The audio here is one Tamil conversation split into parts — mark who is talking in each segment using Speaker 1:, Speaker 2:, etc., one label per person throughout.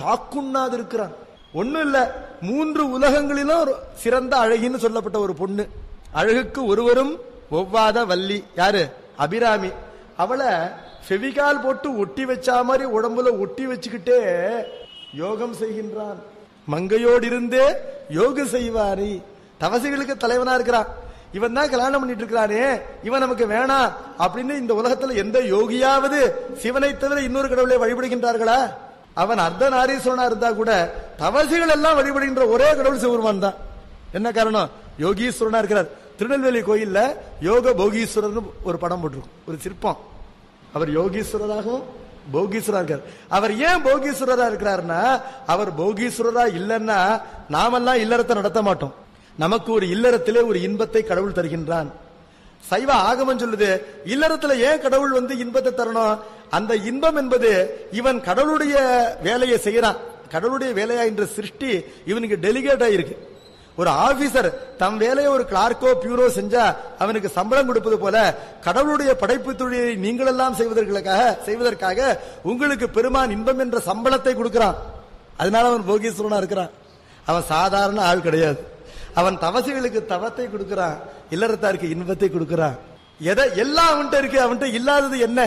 Speaker 1: தாக்குண்ணாது இருக்கிறான் ஒண்ணும் இல்ல மூன்று உலகங்களிலும் ஒரு சிறந்த அழகின்னு சொல்லப்பட்ட ஒரு பொண்ணு அழகுக்கு ஒருவரும் ஒவ்வாத வள்ளி யாரு அபிராமி அவளை ஃபெவிகால் போட்டு ஒட்டி வச்சா மாதிரி உடம்புல ஒட்டி வச்சுக்கிட்டே யோகம் செய்கின்றான் மங்கையோடு இருந்தே யோகம் செய்வாரி தவசிகளுக்கு தலைவனா இருக்கிறான் இவன் தான் கல்யாணம் பண்ணிட்டு இருக்கிறானே இவன் நமக்கு வேணாம் அப்படின்னு இந்த உலகத்துல எந்த யோகியாவது சிவனை தவிர இன்னொரு கடவுளை வழிபடுகின்றார்களா அவன் அர்த்த நாரீஸ்வரனா இருந்தா கூட தவசிகள் எல்லாம் வழிபடுகின்ற ஒரே கடவுள் சிவருமான் தான் என்ன காரணம் யோகீஸ்வரனா இருக்கிறார் திருநெல்வேலி கோயில்ல யோக போகீஸ்வரர்னு ஒரு படம் போட்டிருக்கும் ஒரு சிற்பம் அவர் யோகீஸ்வரராகவும் போகீஸ்வரா இருக்கார் அவர் ஏன் போகீஸ்வரரா இருக்கிறாருன்னா அவர் போகீஸ்வரரா இல்லைன்னா நாமெல்லாம் இல்லறத்தை நடத்த மாட்டோம் நமக்கு ஒரு இல்லறத்திலே ஒரு இன்பத்தை கடவுள் தருகின்றான் சைவ ஆகமம் சொல்லுது இல்லறத்துல ஏன் கடவுள் வந்து இன்பத்தை தரணும் அந்த இன்பம் என்பது இவன் கடவுளுடைய வேலையை செய்யறான் கடவுளுடைய வேலையா என்ற சிருஷ்டி இவனுக்கு டெலிகேட் ஆயிருக்கு ஒரு ஆபீசர் தம் வேலையை ஒரு கிளார்க்கோ பியூரோ செஞ்சா அவனுக்கு சம்பளம் கொடுப்பது போல கடவுளுடைய படைப்பு தொழிலை நீங்கள் எல்லாம் செய்வதற்காக செய்வதற்காக உங்களுக்கு பெருமான் இன்பம் என்ற சம்பளத்தை கொடுக்கிறான் அதனால அவன் போகீஸ்வரனா இருக்கிறான் அவன் சாதாரண ஆள் கிடையாது அவன் தவசிகளுக்கு தவத்தை கொடுக்கிறான் இல்லறத்தாருக்கு இன்பத்தை கொடுக்கிறான் எதை எல்லாம் அவன்கிட்ட இருக்கு அவன்கிட்ட இல்லாதது என்ன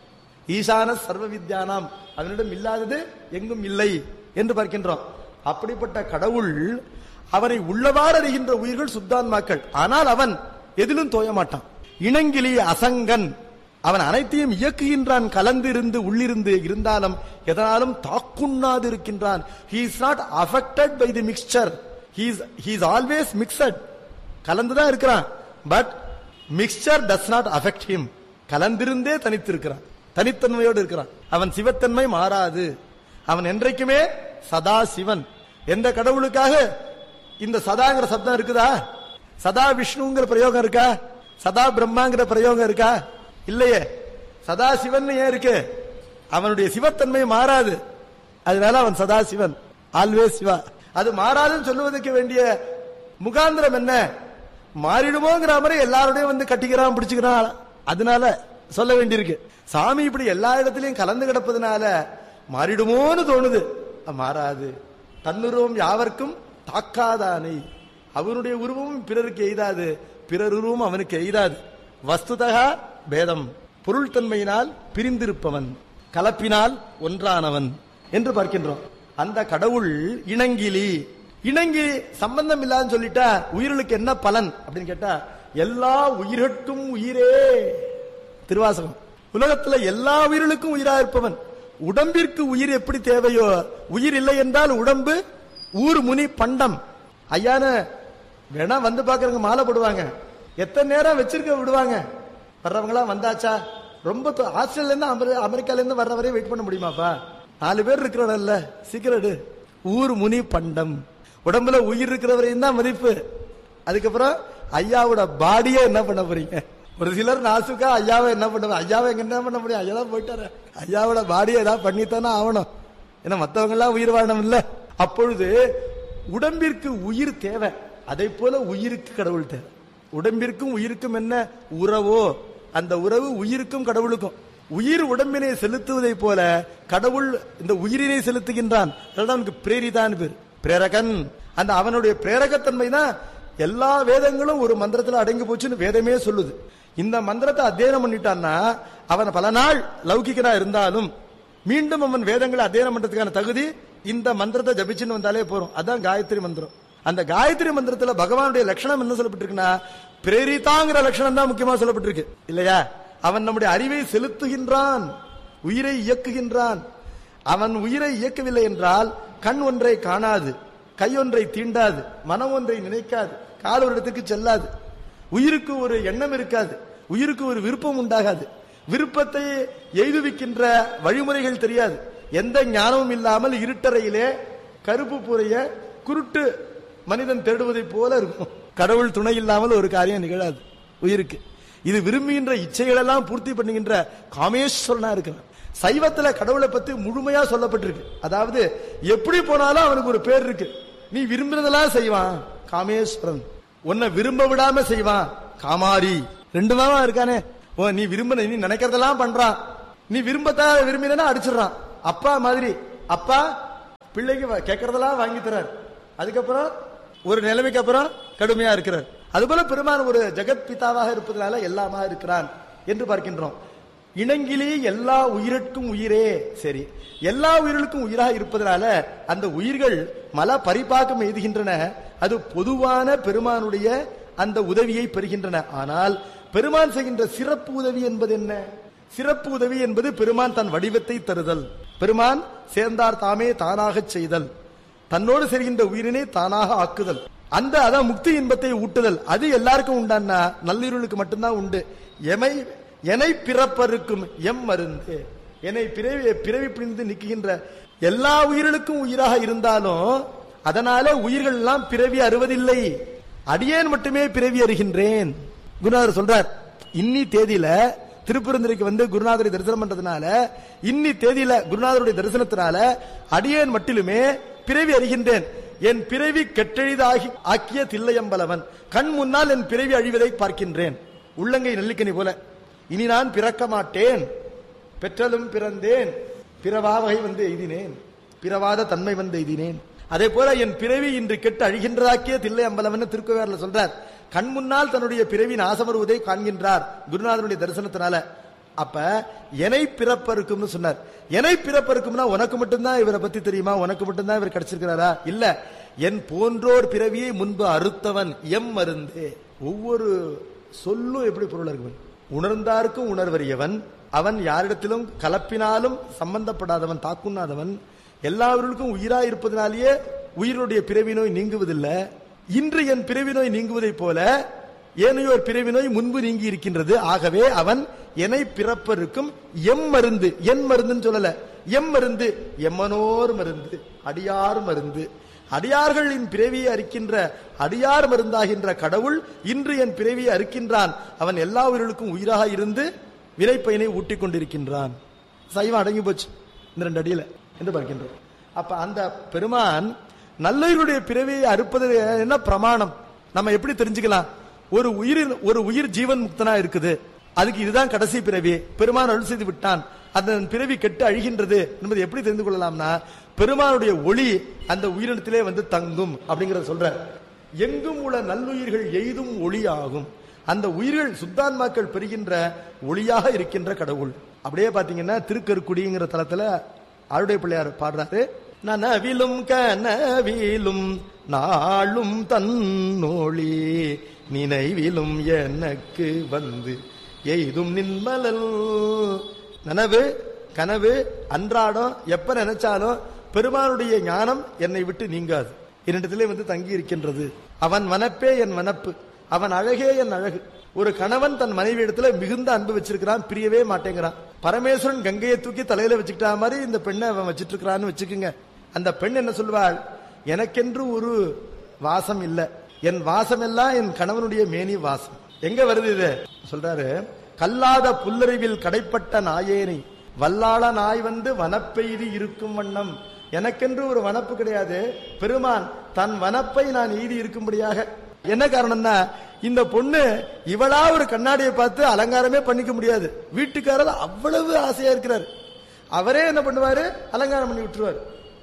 Speaker 1: ஈசான சர்வ வித்யானாம் அவனிடம் இல்லாதது எங்கும் இல்லை என்று பார்க்கின்றோம் அப்படிப்பட்ட கடவுள் அவனை உள்ளவாறு அறிகின்ற உயிர்கள் சுத்தான்மாக்கள் ஆனால் அவன் எதிலும் தோய மாட்டான் இணங்கிலி அசங்கன் அவன் அனைத்தையும் இயக்குகின்றான் கலந்திருந்து உள்ளிருந்து இருந்தாலும் எதனாலும் தாக்குண்ணாது இருக்கின்றான் he is not affected by the mixture he is he is always mixed கலந்துதான் இருக்கிறான் but mixture does not affect him கலந்திருந்தே தனித்திருக்கிறான் தனித்தன்மையோடு இருக்கிறான் அவன் சிவத்தன்மை மாறாது அவன் என்றைக்குமே சதா சிவன் எந்த கடவுளுக்காக இந்த சதாங்கிற சப்தம் இருக்குதா சதா விஷ்ணுங்கிற பிரயோகம் இருக்கா சதா பிரம்மாங்கிற பிரயோகம் இருக்கா இல்லையே சதா சிவன் ஏன் இருக்கு அவனுடைய சிவத்தன்மை மாறாது அதனால அவன் சதா சிவன் ஆல்வேஸ் சிவா அது மாறாதுன்னு சொல்லுவதற்கு வேண்டிய முகாந்திரம் என்ன மாறிடுமோங்கிற மாதிரி எல்லாரோடையும் வந்து கட்டிக்கிறான் பிடிச்சுக்கிறான் அதனால சொல்ல வேண்டியிருக்கு சாமி இப்படி எல்லா இடத்துலயும் கலந்து கிடப்பதுனால மாறிடுமோன்னு தோணுது மாறாது தன்னுருவம் யாவர்க்கும் தாக்காதானை அவனுடைய உருவமும் பிறருக்கு எய்தாது பிறர் உருவம் அவனுக்கு எய்தாது வஸ்துதகா பேதம் பொருள் தன்மையினால் பிரிந்திருப்பவன் கலப்பினால் ஒன்றானவன் என்று பார்க்கின்றோம் அந்த கடவுள் இணங்கிலி இணங்கி சம்பந்தம் இல்லான்னு சொல்லிட்டா உயிர்களுக்கு என்ன பலன் அப்படின்னு கேட்டா எல்லா உயிர்கட்கும் உயிரே திருவாசகம் உலகத்துல எல்லா உயிர்களுக்கும் உயிரா இருப்பவன் உடம்பிற்கு உயிர் எப்படி தேவையோ உயிர் இல்லை என்றால் உடம்பு ஊர் முனி பண்டம் ஐயான வேணா வந்து பாக்குறவங்க மாலை போடுவாங்க எத்தனை நேரம் வச்சிருக்க விடுவாங்க வர்றவங்களாம் வந்தாச்சா ரொம்ப தொ- ஆஸ்திரேலியா இருந்து அமெரி- அமெரிக்கால இருந்து வர்ற வரையும் வெயிட் பண்ண முடியுமாப்பா நாலு பேர் இருக்கிறோம்ல சீக்கிரம் எடு. ஊர் முனி பண்டம் உடம்புல உயிர் இருக்கிற வரையும் தான் மதிப்பு அதுக்கப்புறம் ஐயாவோட பாடியே என்ன பண்ண போறீங்க ஒரு சிலர் நாசுக்கா ஐயாவை என்ன பண்ண ஐயாவை எங்க என்ன பண்ண முடியும் ஐயா தான் போயிட்டாரு ஐயாவோட பாடியை ஏதாவது பண்ணித்தானே ஆகணும் ஏன்னா மத்தவங்க எல்லாம் உயிர் வாழணும் இல்ல அப்பொழுது உடம்பிற்கு உயிர் தேவை அதை போல உயிருக்கு கடவுள் தேவை உடம்பிற்கும் உயிருக்கும் என்ன உறவோ அந்த உறவு உயிருக்கும் கடவுளுக்கும் உயிர் உடம்பினை செலுத்துவதை போல கடவுள் இந்த உயிரினை செலுத்துகின்றான் அதனால அவனுக்கு பிரேரிதான் பேர் பிரேரகன் அந்த அவனுடைய பிரேரகத்தன்மை தான் எல்லா வேதங்களும் ஒரு மந்திரத்துல அடங்கி போச்சுன்னு வேதமே சொல்லுது இந்த மந்திரத்தை அத்தியனம் பண்ணிட்டான்னா அவன் பல நாள் லௌகிகனா இருந்தாலும் மீண்டும் அவன் வேதங்களை அத்தியனம் பண்றதுக்கான தகுதி இந்த மந்திரத்தை ஜபிச்சுன்னு வந்தாலே போறோம் அதான் காயத்ரி மந்திரம் அந்த காயத்ரி மந்திரத்துல பகவானுடைய லட்சணம் என்ன சொல்லப்பட்டிருக்குன்னா பிரேரிதாங்கிற லட்சணம் தான் முக்கியமா சொல்லப்பட்டிருக்கு இல்லையா அவன் நம்முடைய அறிவை செலுத்துகின்றான் உயிரை இயக்குகின்றான் அவன் உயிரை இயக்கவில்லை என்றால் கண் ஒன்றை காணாது கை ஒன்றை தீண்டாது மனம் ஒன்றை நினைக்காது கால் ஒரு இடத்துக்கு செல்லாது உயிருக்கு ஒரு எண்ணம் இருக்காது உயிருக்கு ஒரு விருப்பம் உண்டாகாது விருப்பத்தை எய்துவிக்கின்ற வழிமுறைகள் தெரியாது எந்த ஞானமும் இல்லாமல் இருட்டறையிலே கருப்பு புறைய குருட்டு மனிதன் தேடுவதைப் போல இருக்கும் கடவுள் துணை இல்லாமல் ஒரு காரியம் நிகழாது உயிருக்கு இது விரும்புகின்ற இச்சைகளெல்லாம் பூர்த்தி பண்ணுகின்ற காமேஸ்வரனா இருக்கிறான் சைவத்துல கடவுளை பத்தி முழுமையா சொல்லப்பட்டிருக்கு அதாவது எப்படி போனாலும் அவனுக்கு ஒரு பேர் இருக்கு நீ விரும்பினதெல்லாம் செய்வான் காமேஸ்வரன் உன்னை விரும்ப விடாம செய்வான் காமாரி ரெண்டு மாமா இருக்கானே ஓ நீ விரும்பின நீ நினைக்கிறதெல்லாம் பண்றான் நீ விரும்பத்தா விரும்பினா அடிச்சிடுறான் அப்பா மாதிரி அப்பா பிள்ளைக்கு வ- கேட்கறதெல்லாம் வாங்கி தரார் அதுக்கப்புறம் ஒரு நிலைமைக்கு அப்புறம் கடுமையா இருக்கிறார் அதுபோல பெருமான் ஒரு ஜெகத் பிதாவாக இருப்பதனால எல்லாமா இருக்கிறான் என்று பார்க்கின்றோம் இணங்கிலே எல்லா உயிரிற்கும் உயிரே சரி எல்லா உயிர்களுக்கும் உயிராக இருப்பதனால அந்த உயிர்கள் மல பரிபாக்கம் எய்துகின்றன அது பொதுவான பெருமானுடைய அந்த உதவியை பெறுகின்றன ஆனால் பெருமான் செய்கின்ற சிறப்பு உதவி என்பது என்ன சிறப்பு உதவி என்பது பெருமான் தன் வடிவத்தை தருதல் பெருமான் சேர்ந்தார் தாமே தானாகச் செய்தல் தன்னோடு செல்கின்ற உயிரினை தானாக ஆக்குதல் அந்த அதான் முக்தி இன்பத்தை ஊட்டுதல் அது எல்லாருக்கும் உண்டான்னா நல்லிருளுக்கு மட்டும்தான் உண்டு எமை எனை பிறப்பருக்கும் எம் மருந்து என்னை பிறவி பிறவி பிணிந்து நிற்கின்ற எல்லா உயிர்களுக்கும் உயிராக இருந்தாலும் அதனால உயிர்கள் எல்லாம் பிறவி அறுவதில்லை அடியேன் மட்டுமே பிறவி அறிகின்றேன் குருநாதர் சொல்றார் இன்னி தேதியில திருப்பெருந்துறைக்கு வந்து குருநாதரை தரிசனம் பண்றதுனால இன்னி தேதியில குருநாதருடைய தரிசனத்தினால அடியேன் மட்டிலுமே பிறவி அறிகின்றேன் என் பிறவி கெட்டெழிதாகி ஆக்கிய தில்லையம்பலவன் கண் முன்னால் என் பிறவி அழிவதை பார்க்கின்றேன் உள்ளங்கை நெல்லிக்கனி போல இனி நான் பிறக்க மாட்டேன் பெற்றலும் பிறந்தேன் பிறவா வகை வந்து எய்தினேன் பிறவாத தன்மை வந்து எய்தினேன் அதே போல என் பிறவி இன்று கெட்டு அழிகின்றதாக்கிய தில்லை அம்பலவன் திருக்குவேரில் சொல்றார் கண் முன்னால் தன்னுடைய பிறவி நாசம் வருவதை காண்கின்றார் குருநாதனுடைய தரிசனத்தினால அப்ப எனை பிறப்பருக்கும்னு சொன்னார் எனை பிறப்பருக்கும்னா உனக்கு மட்டும்தான் இவரை பத்தி தெரியுமா உனக்கு மட்டும்தான் இவர் கிடைச்சிருக்கிறாரா இல்ல என் போன்றோர் பிறவியை முன்பு அறுத்தவன் எம் மருந்து ஒவ்வொரு சொல்லும் எப்படி பொருள் இருக்கு உணர்ந்தார்க்கும் உணர்வறியவன் அவன் யாரிடத்திலும் கலப்பினாலும் சம்பந்தப்படாதவன் தாக்குண்ணாதவன் எல்லாவர்களுக்கும் உயிரா இருப்பதனாலேயே உயிருடைய பிறவி நோய் நீங்குவதில்லை இன்று என் பிறவி நோய் நீங்குவதைப் போல ஏனையோர் பிறவி நோய் முன்பு நீங்கி இருக்கின்றது ஆகவே அவன் என்னை பிறப்பருக்கும் எம் மருந்து என் மருந்துன்னு சொல்லல எம் மருந்து எம்மனோர் மருந்து அடியார் மருந்து அடியார்களின் பிறவியை அறுக்கின்ற அடியார் மருந்தாகின்ற கடவுள் இன்று என் பிறவியை அறுக்கின்றான் அவன் எல்லா உயிர்களுக்கும் உயிராக இருந்து வினைப்பயனை ஊட்டிக் கொண்டிருக்கின்றான் சைவம் அடங்கி போச்சு இந்த ரெண்டு அடியில என்று பார்க்கின்றோம் அப்ப அந்த பெருமான் நல்லவருடைய பிறவியை அறுப்பது என்ன பிரமாணம் நம்ம எப்படி தெரிஞ்சுக்கலாம் ஒரு உயிரின் ஒரு உயிர் ஜீவன் முக்தனா இருக்குது அதுக்கு இதுதான் கடைசி பிறவி பெருமான் அருள் செய்து விட்டான் அதன் பிறவி கெட்டு அழிகின்றது என்பதை எப்படி தெரிந்து கொள்ளலாம்னா பெருமானுடைய ஒளி அந்த உயிரினத்திலே வந்து தங்கும் அப்படிங்கறத சொல்ற எங்கும் உள்ள நல்லுயிர்கள் எய்தும் ஒளி ஆகும் அந்த உயிர்கள் சுத்தான்மாக்கள் பெறுகின்ற ஒளியாக இருக்கின்ற கடவுள் அப்படியே பாத்தீங்கன்னா திருக்கருக்குடிங்கிற தலத்துல ஆருடைய பிள்ளையார் பாடுறாரு நனவிலும் கனவிலும் நாளும் தன்னொளி நினைவிலும் எனக்கு வந்து எய்தும் நின்மலல் நனவு கனவு அன்றாடம் எப்ப நினைச்சாலும் பெருமானுடைய ஞானம் என்னை விட்டு நீங்காது என்னிடத்திலே வந்து தங்கி இருக்கின்றது அவன் வனப்பே என் வனப்பு அவன் அழகே என் அழகு ஒரு கணவன் தன் மனைவி இடத்துல மிகுந்த அன்பு வச்சிருக்கிறான் பிரியவே மாட்டேங்கிறான் பரமேஸ்வரன் கங்கையை தூக்கி தலையில வச்சுக்கிட்டா மாதிரி இந்த பெண்ணை அவன் வச்சிட்டு இருக்கிறான்னு வச்சுக்குங்க அந்த பெண் என்ன சொல்வாள் எனக்கென்று ஒரு வாசம் இல்ல என் வாசம் எல்லாம் என் கணவனுடைய மேனி வாசம் எங்க வருது இது சொல்றாரு கல்லாத புல்லறிவில் கடைப்பட்ட நாயேனை வல்லாள நாய் வந்து வனப்பெய்தி இருக்கும் வண்ணம் எனக்கென்று ஒரு வனப்பு கிடையாது பெருமான் தன் வனப்பை நான் ஈதி இருக்கும்படியாக என்ன காரணம்னா இந்த பொண்ணு இவளா ஒரு கண்ணாடியை பார்த்து அலங்காரமே பண்ணிக்க முடியாது வீட்டுக்காரர் அவ்வளவு ஆசையா இருக்கிறார் அவரே என்ன பண்ணுவாரு அலங்காரம் பண்ணி விட்டுருவார்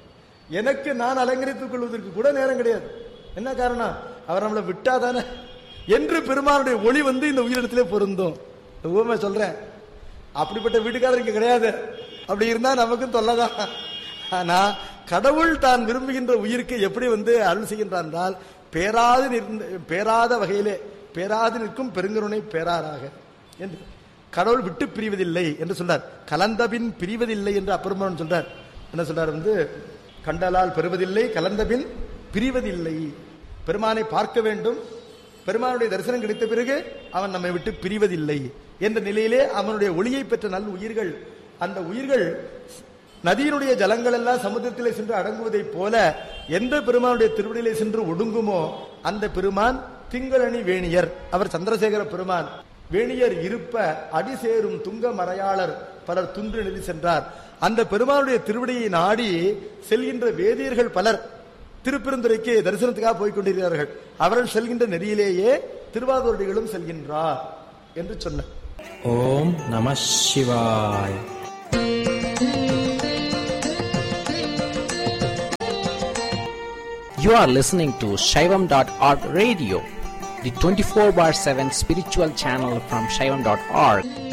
Speaker 1: எனக்கு நான் அலங்கரித்துக் கொள்வதற்கு கூட நேரம் கிடையாது என்ன காரணம் அவர் நம்மளை விட்டாதானே என்று பெருமானுடைய ஒளி வந்து இந்த உயிரிடத்திலே பொருந்தும் ஊமை சொல்றேன் அப்படிப்பட்ட வீட்டுக்காரர் இங்க கிடையாது அப்படி இருந்தா நமக்கும் தொல்லதான் ஆனா கடவுள் தான் விரும்புகின்ற உயிருக்கு எப்படி வந்து அருள் செய்கின்றார் என்றால் பேராது நிற்ந்த பேராத வகையிலே பேராது நிற்கும் பெருங்கருணை பேராராக என்று கடவுள் விட்டு பிரிவதில்லை என்று சொல்றார் கலந்தபின் பிரிவதில்லை என்று அப்பெருமான் சொல்றார் என்ன சொல்றார் வந்து கண்டலால் பெறுவதில்லை கலந்தபின் பிரிவதில்லை பெருமானை பார்க்க வேண்டும் பெருமானுடைய தரிசனம் கிடைத்த பிறகு அவன் நம்மை விட்டு பிரிவதில்லை என்ற நிலையிலே அவனுடைய ஒளியை பெற்ற நல் உயிர்கள் அந்த உயிர்கள் நதியினுடைய ஜலங்கள் எல்லாம் சமுத்திரத்திலே சென்று அடங்குவதைப் போல எந்த பெருமானுடைய திருவடியிலே சென்று ஒடுங்குமோ அந்த பெருமான் திங்களணி வேணியர் அவர் சந்திரசேகர பெருமான் வேணியர் இருப்ப அடி சேரும் துங்க மறையாளர் பலர் துன்று நெறி சென்றார் அந்த பெருமானுடைய திருவடியை நாடி செல்கின்ற வேதியர்கள் பலர் திருப்பெருந்துறைக்கு தரிசனத்துக்காக போய்க் கொண்டிருக்கிறார்கள் அவர்கள் செல்கின்ற நெறியிலேயே திருவாதூரடிகளும் செல்கின்றார் என்று சொன்னார்
Speaker 2: ஓம் நம சிவாய் You are listening to Shaivam.org radio, the 24 bar 7 spiritual channel from Shaivam.org.